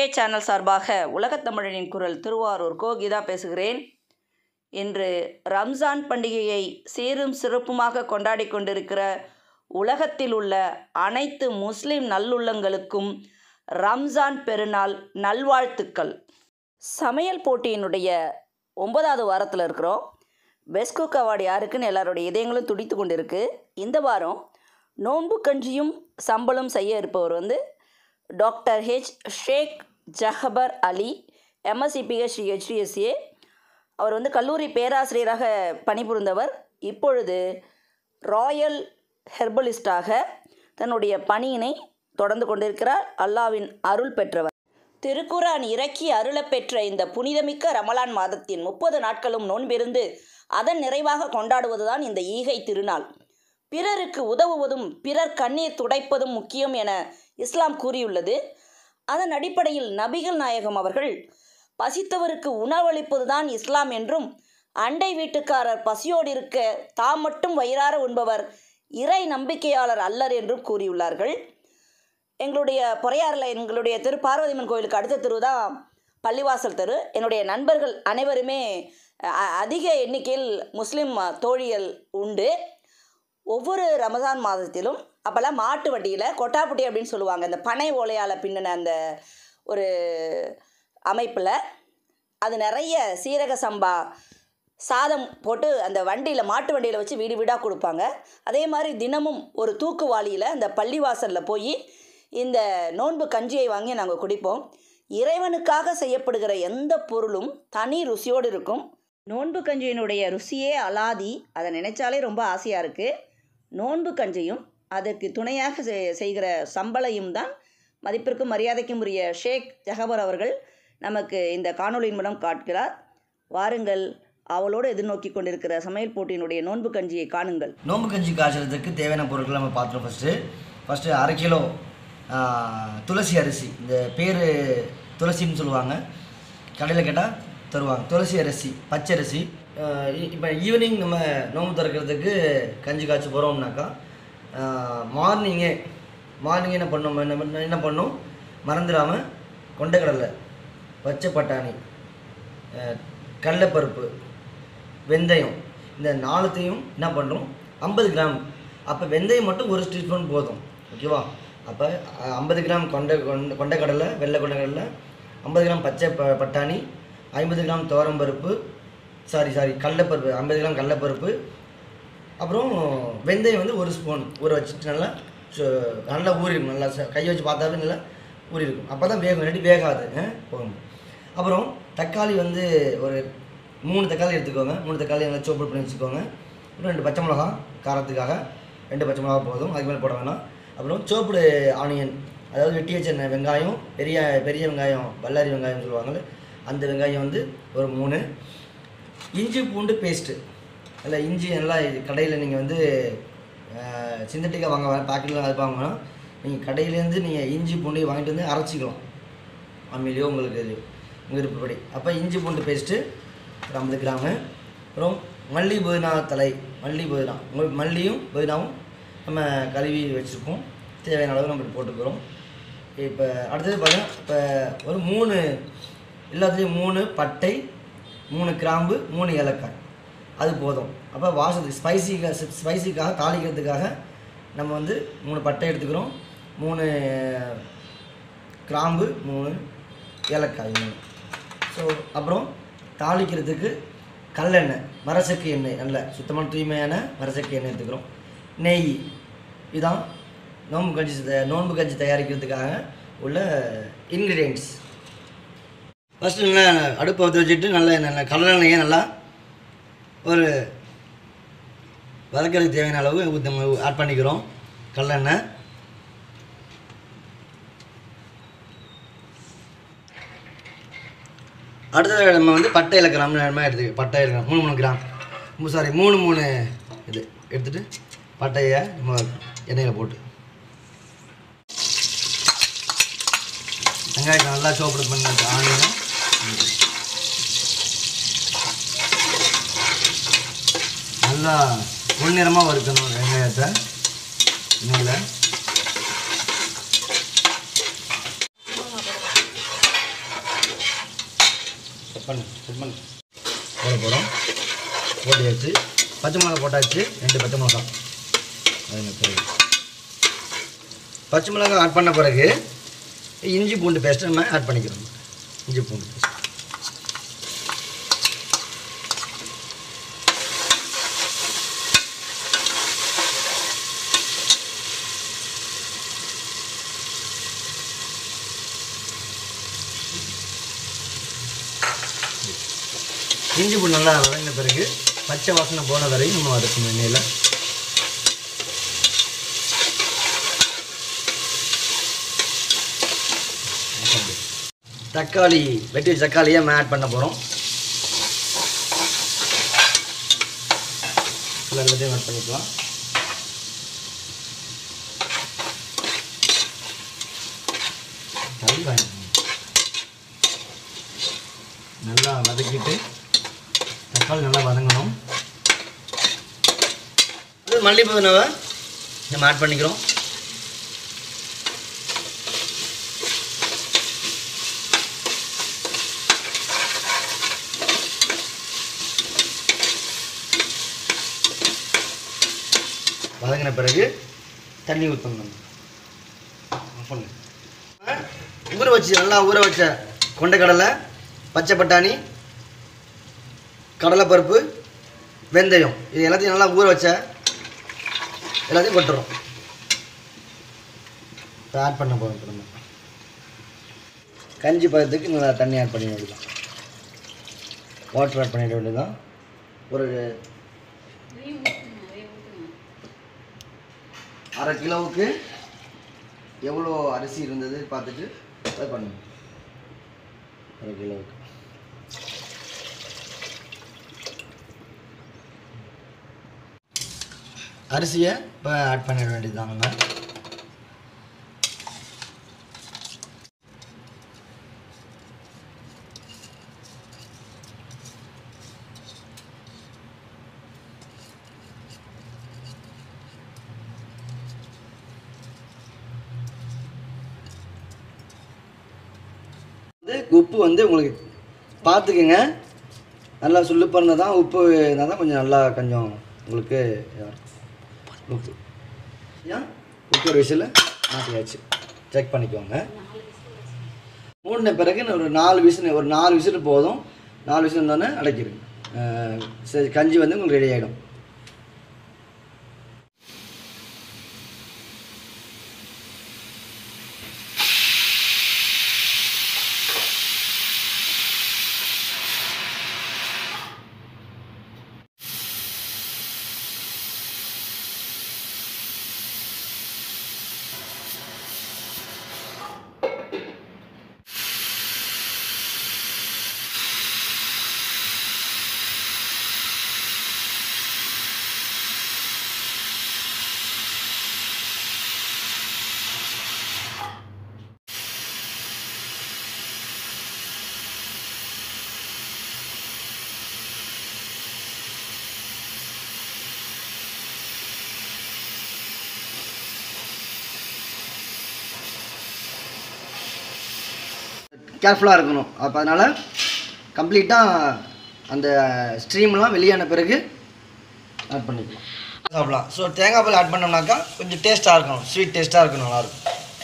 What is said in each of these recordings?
Channel சார்பாக உலகத் தமிழனின் குரல் திருவாரூர் கோ கீதா பேசுகிறேன் இன்று ரம்ஜான் பண்டிகையை சீரும் சிறப்புமாக கொண்டாடி கொண்டிருக்கிற உலகத்தில் உள்ள அனைத்து முஸ்லிம் நல்லுள்ளங்களுக்கும் ரம்ஜான் பெருநாள் நல்வாழ்த்துக்கள் சமையல் போட்டியினுடைய ஒன்பதாவது வாரத்தில் இருக்கிறோம் பெஸ்ட் குக் அவார்டு யாருக்குன்னு எல்லாருடைய இதயங்களும் துடித்து கொண்டிருக்கு இந்த வாரம் நோன்பு கஞ்சியும் சம்பளம் செய்ய இருப்பவர் வந்து டாக்டர் ஹெச் ஷேக் ஜஹபர் அலி எம்எஸ்சிபிஹெச் ஹெச்டிஎஸ்ஏ அவர் வந்து கல்லூரி பேராசிரியராக பணிபுரிந்தவர் இப்பொழுது ராயல் ஹெர்பலிஸ்டாக தன்னுடைய பணியினை தொடர்ந்து கொண்டிருக்கிறார் அல்லாவின் அருள் பெற்றவர் திருக்குரான் இறக்கி அருளப் பெற்ற இந்த புனிதமிக்க ரமலான் மாதத்தின் முப்பது நாட்களும் நோன்பிருந்து அதன் நிறைவாக கொண்டாடுவதுதான் இந்த ஈகை திருநாள் பிறருக்கு உதவுவதும் பிறர் கண்ணீர் துடைப்பதும் முக்கியம் என இஸ்லாம் கூறியுள்ளது அதன் அடிப்படையில் நபிகள் நாயகம் அவர்கள் பசித்தவருக்கு உணவளிப்பதுதான் இஸ்லாம் என்றும் அண்டை வீட்டுக்காரர் பசியோடு இருக்க தாம் மட்டும் வயிறார உண்பவர் இறை நம்பிக்கையாளர் அல்லர் என்றும் கூறியுள்ளார்கள் எங்களுடைய பொறையாறில் எங்களுடைய திரு பார்வதிமன் கோயிலுக்கு அடுத்த தெரு தான் பள்ளிவாசல் தெரு என்னுடைய நண்பர்கள் அனைவருமே அ- அதிக எண்ணிக்கையில் முஸ்லீம் தோழிகள் உண்டு ஒவ்வொரு ரமதான் மாதத்திலும் அப்போல்லாம் மாட்டு வண்டியில் கொட்டாப்புட்டி அப்படின்னு சொல்லுவாங்க இந்த பனை ஓலையால் பின்னின அந்த ஒரு அமைப்பில் அது நிறைய சீரக சம்பா சாதம் போட்டு அந்த வண்டியில் மாட்டு வண்டியில் வச்சு வீடு வீடாக கொடுப்பாங்க அதே மாதிரி தினமும் ஒரு தூக்குவாளியில் அந்த பள்ளிவாசலில் போய் இந்த நோன்பு கஞ்சியை வாங்கி நாங்கள் குடிப்போம் இறைவனுக்காக செய்யப்படுகிற எந்த பொருளும் தனி ருசியோடு இருக்கும் நோன்பு கஞ்சியினுடைய ருசியே அலாதி அதை நினைச்சாலே ரொம்ப ஆசையாக இருக்குது நோன்பு கஞ்சியும் அதற்கு துணையாக செய்- செய்கிற சம்பளையும் தான் மதிப்பிற்கும் மரியாதைக்கும் உரிய ஷேக் ஜஹபர் அவர்கள் நமக்கு இந்த காணொளியின் மூலம் காட்டுகிறார் வாருங்கள் அவளோடு எதிர்நோக்கி கொண்டிருக்கிற சமையல் போட்டியினுடைய நோன்பு கஞ்சியை காணுங்கள் நோம்பு கஞ்சி காய்ச்சறதுக்கு தேவையான பொருட்கள் நம்ம பார்த்துருவோம் ஃபஸ்ட்டு ஃபஸ்ட்டு அரை கிலோ ஆ, துளசி அரிசி இந்த பேர் துளசின்னு சொல்லுவாங்க கடையில் கேட்டால் தருவாங்க துளசி அரிசி பச்சை அரிசி இப்போ ஈவினிங் நம்ம நோம்பு திறக்கிறதுக்கு கஞ்சி காய்ச்சி போகிறோம்னாக்கா மார்னிங்கே மார்னிங் என்ன பண்ணோம் என்ன பண்ண- என்ன பண்ணோம் மறந்துடாமல் கொண்டக்கடலை பச்சை பட்டாணி அஹ், கடலைப்பருப்பு வெந்தயம் இந்த நாலுத்தையும் என்ன பண்ணுறோம் ஐம்பது கிராம் அப்போ வெந்தயம் மட்டும் ஒரு டீஸ்பூன் போதும் ஓகேவா அப்போ ஐம்பது கிராம் கொண்ட கொண்ட கொண்டக்கடலை வெள்ளை கொண்டக்கடலை ஐம்பது கிராம் பச்சை ப பட்டாணி ஐம்பது கிராம் துவரம்பருப்பு சாரி சாரி கடலைப்பருப்பு ஐம்பது கிராம் கடலைப்பருப்பு அப்புறம் வெந்தயம் வந்து ஒரு ஸ்பூன் ஊற வச்சுட்டு நல்லா சு- நல்லா ஊறிடும் நல்லா ச- கை வச்சு பார்த்தாவே நல்லா ஊறி இருக்கும் அப்போ தான் வேகும் இல்லாட்டி வேகாது ஆ? போகும் அப்புறம் தக்காளி வந்து ஒரு மூணு தக்காளி எடுத்துக்கோங்க மூணு தக்காளி நல்லா சோப்பு பண்ணி வச்சுக்கோங்க அப்புறம் ரெண்டு பச்சை மிளகா காரத்துக்காக ரெண்டு பச்சை மிளகா போதும் அதுக்கு மேலே போட வேணாம் அப்புறம் சோப்பு ஆனியன் அதாவது வெட்டி வச்ச நெ- வெங்காயம் பெரிய பெரிய வெங்காயம் பல்லாரி வெங்காயம் சொல்லுவாங்கள்ல அந்த வெங்காயம் வந்து ஒரு மூணு இஞ்சி பூண்டு பேஸ்ட்டு இல்லை இஞ்சி நல்லா கடையில் நீங்கள் வந்து சிந்தட்டிக்காக வாங்க பாக்கெட்டில் அது வாங்க வேணாம் நீங்கள் கடையிலேருந்து நீங்கள் இஞ்சி பூண்டு வாங்கிட்டு வந்து அரைச்சிக்கலாம் அம்மிலையோ உங்களுக்கு இது உங்கள் விருப்பப்படி அப்போ இஞ்சி பூண்டு பேஸ்ட்டு ஒரு ஐம்பது கிராமு அப்புறம் மல்லி புதினா தலை மல்லி புதினா உங்களுக்கு மல்லியும் புதினாவும் நம்ம கழுவி வச்சுருக்கோம் தேவையான அளவு நம்ம போட்டுக்கிறோம் இப்போ அடுத்தது பார்த்தீங்கன்னா இப்போ ஒரு மூணு எல்லாத்துலேயும் மூணு பட்டை மூணு கிராம்பு மூணு ஏலக்காய் அது போதும் அப்போ வாசத்துக்கு ஸ்பைசிக்காக ஸ்பைசிக்காக தாளிக்கிறதுக்காக நம்ம வந்து மூணு பட்டை எடுத்துக்கிறோம் மூணு கிராம்பு மூணு ஏலக்காய் மூணு ஸோ அப்புறம் தாளிக்கிறதுக்கு கல்லெண்ணெய் மரசக்கு எண்ணெய் நல்ல சுத்தமான தூய்மையான மரசக்கு எண்ணெய் எடுத்துக்கிறோம் நெய் இதான் நோன்பு கஞ்சி தயா- நோன்பு கஞ்சி தயாரிக்கிறதுக்காக உள்ள இன்க்ரீடியன்ட்ஸ் ஃபஸ்ட்டு நல்லா அடுப்பை பற்ற வச்சுட்டு நல்லா நல்ல கடலெண்ணெயை நல்லா ஒரு வதக்கிறதுக்கு தேவையான அளவு ஊத்தி நம்ம ஆட் பண்ணிக்கிறோம் கடலெண்ணெய் அடுத்தது நம்ம வந்து பட்டை இலை கிராம் நம்ம எடுத்து பட்டை இலை கிராம் மூணு மூணு கிராம் சாரி மூணு மூணு இது எடுத்துட்டு பட்டையை நம்ம எண்ணெயில் போட்டு வெங்காயத்தை நல்லா சோப்பிடு பண்ணி ஆனியன் நல்லா பொன்னிறமாக வறுக்கணும் வெங்காயத்தை எண்ணெயில் பண்ணு செட் பண்ணு போட போகிறோம் போட்டியாச்சு பச்சை மிளகா போட்டாச்சு ரெண்டு பச்சை மிளகா அதுங்க பிறகு பச்சை மிளகா ஆட் பண்ண பிறகு இஞ்சி பூண்டு பேஸ்ட்டு நம்ம ஆட் பண்ணிக்கிறோம் இஞ்சி பூண்டு பேஸ்ட் இஞ்சி பூண்டு நல்லா வதங்கின பிறகு பச்சை வாசனை போன வரையும் நம்ம வதக்கணும் எண்ணெயில் தக்காளி வெட்டி வச்ச தக்காளியை நம்ம ஆட் பண்ண போகிறோம் எல்லாத்தையும் ஆட் பண்ணிக்கலாம் தள்ளி வாங்கிக்கணும் நல்லா வதக்கிட்டு தக்காளி நல்லா வதங்கணும் இது மல்லிப்பூ நம்ம நம்ம ஆட் பண்ணிக்கிறோம் வதங்கின பிறகு தண்ணி ஊற்றணும் நம்ம ஆஃப் பண்ணு. ஊற வச்சு நல்லா ஊற வச்ச கொண்டைக்கடலை பச்சை பட்டாணி கடலைப்பருப்பு வெந்தயம் இது எல்லாத்தையும் நல்லா ஊற வச்ச எல்லாத்தையும் கொட்டுறோம் இப்போ ஆட் பண்ண போகிறோம் இப்போ நம்ம கஞ்சி பதத்துக்கு நல்லா தண்ணி ஆட் பண்ணிட வேண்டியதான் வாட்டர் ஆட் பண்ணிட வேண்டியதான் ஒரு அரை கிலோவுக்கு எவ்வளோ அரிசி இருந்தது பார்த்துட்டு அதை பண்ணுங்க அரை கிலோவுக்கு அரிசியை இப்போ ஆட் பண்ணிட வேண்டியதுதான் நம்ம வந்து உப்பு வந்து உங்களுக்கு பார்த்துக்குங்க நல்லா சுள்ளு பண்ணால் தான் உப்பு இருந்தால் தான் கொஞ்சம் நல்லா கொஞ்சம் உங்களுக்கு இதா இருக்கும். உப்பு ஏன் உப்பு ஒரு விசில் மாற்றியாச்சு செக் பண்ணிக்கோங்க மூடின பிறகு இன்னும் ஒரு நாலு விசில் ஒரு நாலு விசில் போதும் நாலு விசில் இருந்தோடனே அடைக்கிடுங்க அஹ் சரி கஞ்சி வந்து உங்களுக்கு ரெடி ஆகிடும் கேர்ஃபுல்லாக இருக்கணும் அப்போ அதனால் கம்ப்ளீட்டாக அந்த ஸ்ட்ரீம்லாம் வெளியான பிறகு ஆட் பண்ணிக்கலாம் சாப்பிடலாம் ஸோ தேங்காய் பால் ஆட் பண்ணோம்னாக்கா கொஞ்சம் டேஸ்ட்டாக இருக்கணும் ஸ்வீட் டேஸ்ட்டாக இருக்கணும் நல்லாயிருக்கும்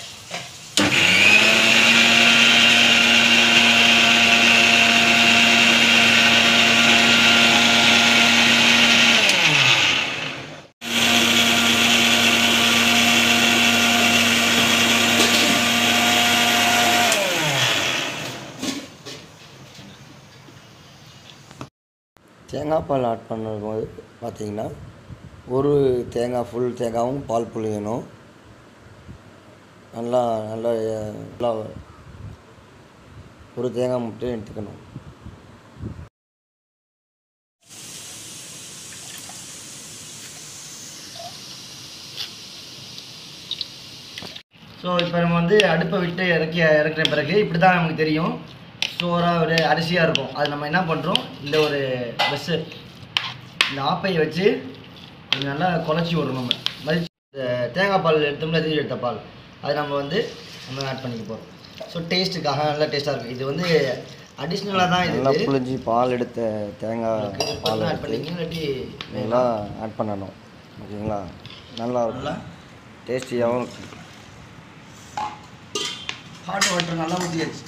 தேங்காய் பால் ஆட் பண்ணும்போது பார்த்தீங்கன்னா ஒரு தேங்காய் ஃபுல் தேங்காயும் பால் புளியணும் நல்லா நல்லா அஹ், நல்லா ஒரு தேங்காய் மட்டும் எடுத்துக்கணும் ஸோ இப்போ நம்ம வந்து அடுப்பை விட்டு இறக்கி இறக்குற பிறகு இப்படி தான் நமக்கு தெரியும் சோறாக ஒரு அரிசியாக இருக்கும் அது நம்ம என்ன பண்ணுறோம் இந்த ஒரு பஸ்ஸு இந்த ஆப்பையை வச்சு கொஞ்சம் நல்லா குழச்சி விடணும் நம்ம மதிச்சு இந்த தேங்காய் பால் எடுத்தோம்ல எதிரி எடுத்த பால் அது நம்ம வந்து நம்ம ஆட் பண்ணிக்க போகிறோம் ஸோ டேஸ்ட்டுக்காக நல்லா டேஸ்ட்டாக இருக்கும் இது வந்து அடிஷ்னலாக தான் இது நல்லா புளிஞ்சு பால் எடுத்த தேங்காய் பால் ஆட் எடுத்து பண்ணிங்க இல்லாட்டி இதெல்லாம் ஆட் பண்ணணும் ஓகேங்களா நல்லா நல்லா இருக்கும் டேஸ்டியாகவும் இருக்கும் ஹாட் வாட்டர் நல்லா ஊற்றியாச்சு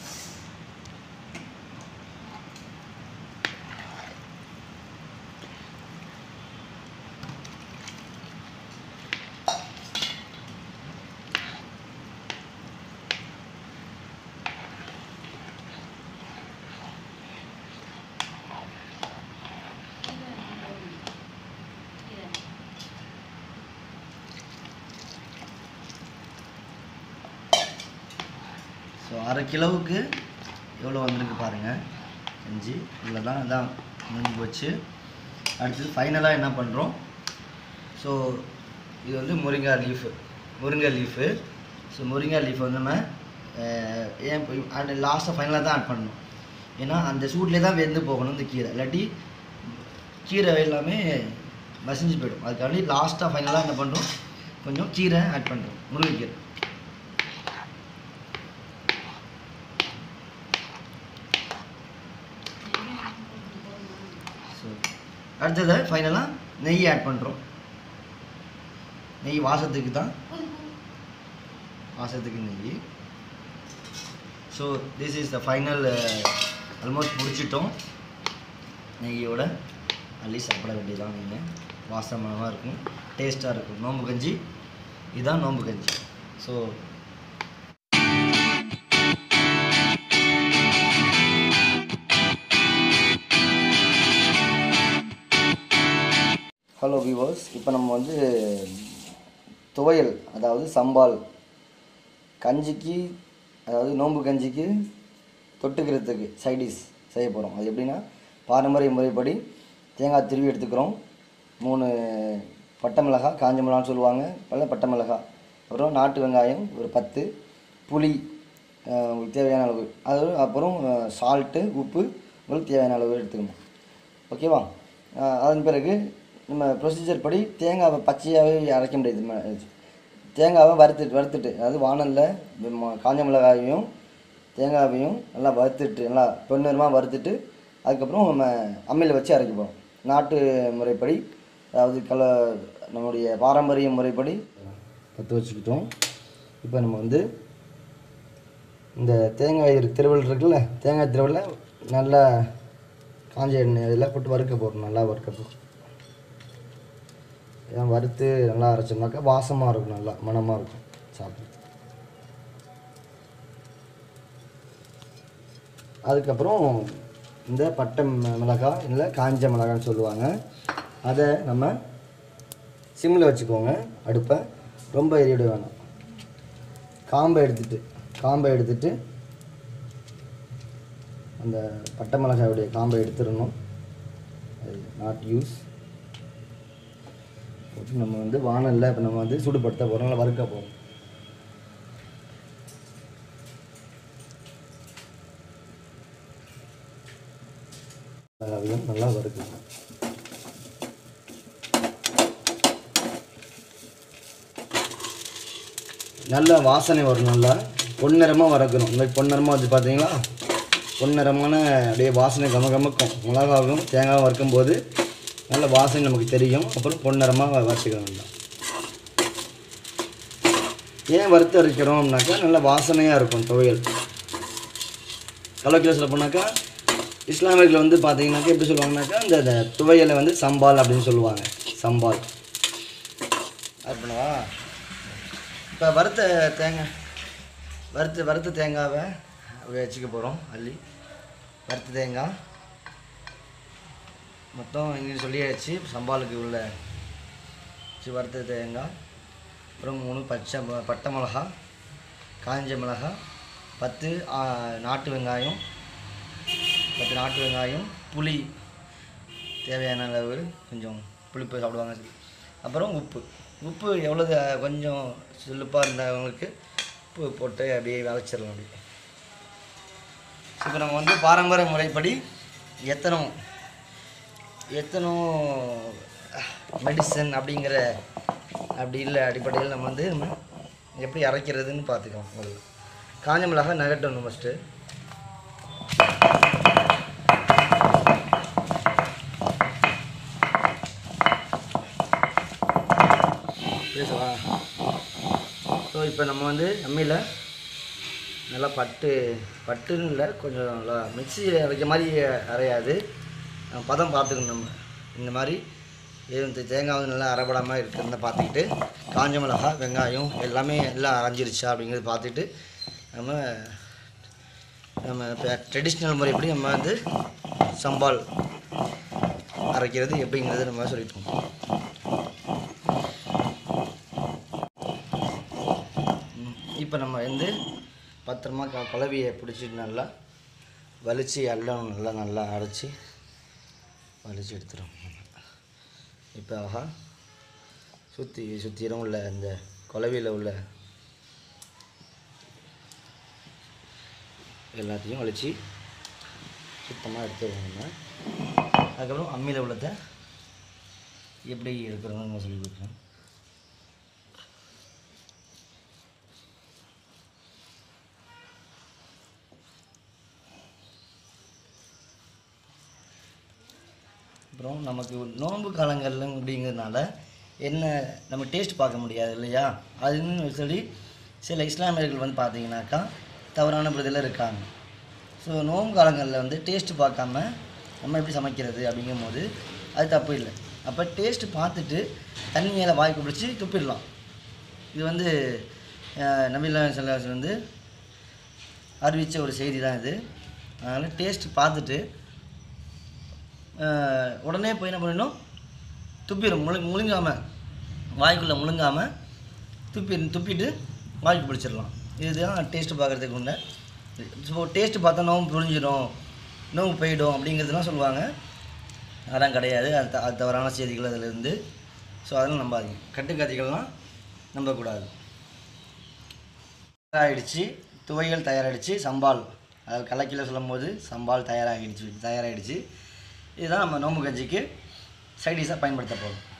ஸோ அரை கிலோவுக்கு எவ்வளோ வந்திருக்கு பாருங்கள் செஞ்சு இவ்வளோ தான் அதான் முடிஞ்சு போச்சு அடுத்தது ஃபைனலாக என்ன பண்ணுறோம் ஸோ இது வந்து முருங்கா லீஃபு முருங்கை லீஃபு ஸோ முருங்கா லீஃப் வந்து நம்ம அஹ், ஏன் அண்ட் லாஸ்ட்டாக ஃபைனலாக தான் ஆட் பண்ணணும் ஏன்னா அந்த சூட்லேயே தான் வெந்து போகணும் இந்த கீரை இல்லாட்டி கீரை எல்லாமே மசிஞ்சு போயிடும் அதுக்காண்டி லாஸ்ட்டாக ஃபைனலாக என்ன பண்ணுறோம் கொஞ்சம் கீரை ஆட் பண்ணுறோம் முருங்கைக்கீரை ஸோ அடுத்தது ஃபைனலாக நெய் ஆட் பண்ணுறோம் நெய் வாசத்துக்கு தான் வாசத்துக்கு நெய் so this is the final almost முடிச்சிட்டோம் நெய்யோட அள்ளி சாப்பிட வேண்டியதான் நீங்கள் வாசமாக இருக்கும் டேஸ்ட்டாக இருக்கும் நோம்பு கஞ்சி இதுதான் நோம்பு கஞ்சி ஸோ ஹலோ வியூவர்ஸ் இப்போ நம்ம வந்து துவையல் அதாவது சம்பால் கஞ்சிக்கு அதாவது நோன்பு கஞ்சிக்கு தொட்டுக்கிறதுக்கு சைடிஷ் செய்ய போகிறோம் அது எப்படின்னா பாரம்பரிய முறைப்படி தேங்காய் திருவி எடுத்துக்கிறோம் மூணு பட்டை மிளகாய் காஞ்ச மிளகான்னு சொல்லுவாங்க பல பட்டை மிளகாய் அப்புறம் நாட்டு வெங்காயம் ஒரு பத்து புளி அஹ், உங்களுக்கு தேவையான அளவு அது அப்புறம் சால்ட்டு உப்பு உங்களுக்கு தேவையான அளவு எடுத்துக்கணும் ஓகேவா அஹ் அதன் பிறகு நம்ம ப்ரொசீஜர் படி தேங்காவை பச்சையாகவே அரைக்க முடியாது ம- தேங்காவை வறுத்துட்டு வறுத்துட்டு அதாவது வானலில் காஞ்ச மிளகாயையும் தேங்காவையும் நல்லா வறுத்துட்டு நல்லா பொன்னிறமாக வறுத்துட்டு அதுக்கப்புறம் நம்ம அம்மியில் வச்சு அரைக்க போகிறோம் நாட்டு முறைப்படி அதாவது கல நம்முடைய பாரம்பரிய முறைப்படி பற்ற வச்சுக்கிட்டோம் இப்போ நம்ம வந்து இந்த தேங்காய் இரு- திருவல் இருக்குல்ல தேங்காய் திருவல்ல நல்லா காஞ்ச எண்ணெய் இதெல்லாம் போட்டு வறுக்க போகிறோம் நல்லா வறுக்க போகிறோம் இதான் வறுத்து நல்லா அரைச்சோம்னாக்கா வாசமாக இருக்கும் நல்லா மணமாக இருக்கும் சாப்பிட அதுக்கப்புறம் இந்த பட்டை மி- மிளகாய் இல்லை காஞ்ச மிளகான்னு சொல்லுவாங்க அதை நம்ம சிம்மில் வச்சுக்கோங்க அடுப்பை ரொம்ப எரியிட வேணாம் காம்பை எடுத்துட்டு காம்பை எடுத்துட்டு அந்த பட்டை மிளகாயுடைய காம்பை எடுத்துடணும் நாட் யூஸ் போட்டு நம்ம வந்து வானலில் இப்போ நம்ம வந்து சூடுபடுத்த போகிறோம் நல்லா வறுக்க போகிறோம் மிளகாவையும் நல்லா வறுக்கணும் நல்ல வாசனை வரும் நல்லா பொன்னிறமாக வறுக்கணும் இந்த மாதிரி பொன்னிறமாக வச்சு பார்த்தீங்களா பொன்னிறமான அப்படியே வாசனை கம கமக்கும் மிளகாவும் தேங்காவும் வறுக்கும்போது நல்ல வாசனை நமக்கு தெரியும் அப்புறம் பொன்னிறமாக வறுத்துக்க வேண்டாம் ஏன் வறுத்து அரைக்கிறோம்னாக்கா நல்ல வாசனையாக இருக்கும் துவையல் கலக்கில் சொல்ல போனாக்கா இஸ்லாமியர்கள் வந்து பார்த்தீங்கன்னாக்கா எப்படி சொல்லுவாங்கனாக்கா இந்த இந்த துவையலை வந்து சம்பால் அப்படின்னு சொல்லுவாங்க சம்பால் அது பண்ணவா இப்போ வறுத்த தேங்காய் வறுத்த வறுத்த தேங்காவை வச்சுக்க போகிறோம் அள்ளி வறுத்த தேங்காய் மொத்தம் இங்கே சொல்லியாச்சு சம்பாலுக்கு உள்ள வச்சு வறுத்த தேங்காய் அப்புறம் மூணு பச்சை மொ- பட்டை மிளகா காஞ்ச மிளகா பத்து ஆ, நாட்டு வெங்காயம் பத்து நாட்டு வெங்காயம் புளி தேவையான அளவு கொஞ்சம் புளிப்பு சாப்பிடுவாங்க அப்புறம் உப்பு உப்பு எவ்வளோ கொஞ்சம் சிலுப்பாக இருந்தவங்களுக்கு உப்பு போட்டு அப்படியே வதச்சிடலாம் அப்படி இப்போ நம்ம வந்து பாரம்பரிய முறைப்படி எத்தனை எத்தனை மெடிசன் அப்படிங்கிற அப்படி இல்லை அடிப்படையில் நம்ம வந்து நம்ம எப்படி அரைக்கிறதுன்னு பார்த்துக்கலாம் முதல்ல காஞ்ச மிளகாய் நகட்டணும் ஃபஸ்ட்டு பேசவா ஸோ இப்போ நம்ம வந்து அம்மியில் நல்லா பட்டு பட்டுன்னு இல்லை கொஞ்சம் நல்லா மிக்ஸி அரைக்க மாதிரி அரையாது அஹ் பதம் பார்த்துக்கணும் நம்ம இந்த மாதிரி இது வந்து தேங்காய் வந்து நல்லா அரைபடாமல் இருக்கிறத பார்த்துக்கிட்டு காஞ்ச மிளகா வெங்காயம் எல்லாமே எல்லாம் அரைஞ்சிருச்சா அப்படிங்கிறத பார்த்துட்டு நம்ம நம்ம இப்போ ட்ரெடிஷ்னல் முறைப்படி நம்ம வந்து சம்பால் அரைக்கிறது எப்படிங்கிறது நம்ம சொல்லிட்டோம் இப்போ நம்ம வந்து பத்திரமா க குழவியை பிடிச்சிட்டு நல்லா வலிச்சு எல்லாம் நல்லா நல்லா அரைச்சி வலிச்சு எடுத்துரும் இப்போ ஆஹா சுற்றி சுற்றிலும் உள்ள இந்த குழவியில் உள்ள எல்லாத்தையும் வலிச்சு சுத்தமாக எடுத்துருவோம் நம்ம அதுக்கப்புறம் அம்மியில் உள்ளதை எப்படி எடுக்கிறோம்னு நான் சொல்லி கொடுக்குறேன் அப்புறம் நமக்கு நோன்பு காலங்கள்ல அப்படிங்கிறதுனால என்ன நம்ம டேஸ்ட் பார்க்க முடியாது இல்லையா அதுன்னு சொல்லி சில இஸ்லாமியர்கள் வந்து பார்த்தீங்கன்னாக்கா தவறான புரிதலில் இருக்காங்க ஸோ நோன்பு காலங்களில் வந்து டேஸ்ட் பார்க்காம நம்ம எப்படி சமைக்கிறது அப்படிங்கும்போது அது தப்பு இல்லை அப்போ டேஸ்ட் பார்த்துட்டு தண்ணி மேலே வாய்க்கு பிடிச்சி துப்பிடலாம் இது வந்து அஹ், நபில்லா சல்லாஸ் வந்து அறிவித்த ஒரு செய்தி தான் இது அதனால் டேஸ்ட் பார்த்துட்டு அஹ், உடனே போய் என்ன பண்ணணும் துப்பிடும் முழு முழுங்காமல் வாய்க்குள்ளே முழுங்காமல் துப்பி துப்பிட்டு வாய்க்கு பிடிச்சிடலாம் இதுதான் டேஸ்ட்டு பார்க்குறதுக்கு உண்ட ஸோ டேஸ்ட்டு பார்த்தா நோம்பு புரிஞ்சிடும் நோம்பு போயிடும் அப்படிங்கிறதுலாம் சொல்லுவாங்க அதெல்லாம் கிடையாது அது த- அது தவறான செய்திகள் அதில் இருந்து ஸோ அதெல்லாம் நம்பாதீங்க கட்டுக்கதைகள்லாம் நம்பக்கூடாது தயாராகிடுச்சு துவையல் தயாராகிடுச்சு சம்பால் அதாவது கலக்கில சொல்லும் போது சம்பால் தயாராகிடுச்சு தயாராகிடுச்சு இதுதான் நம்ம நோம்பு கஞ்சிக்கு சைடிஷாக பயன்படுத்த போகிறோம்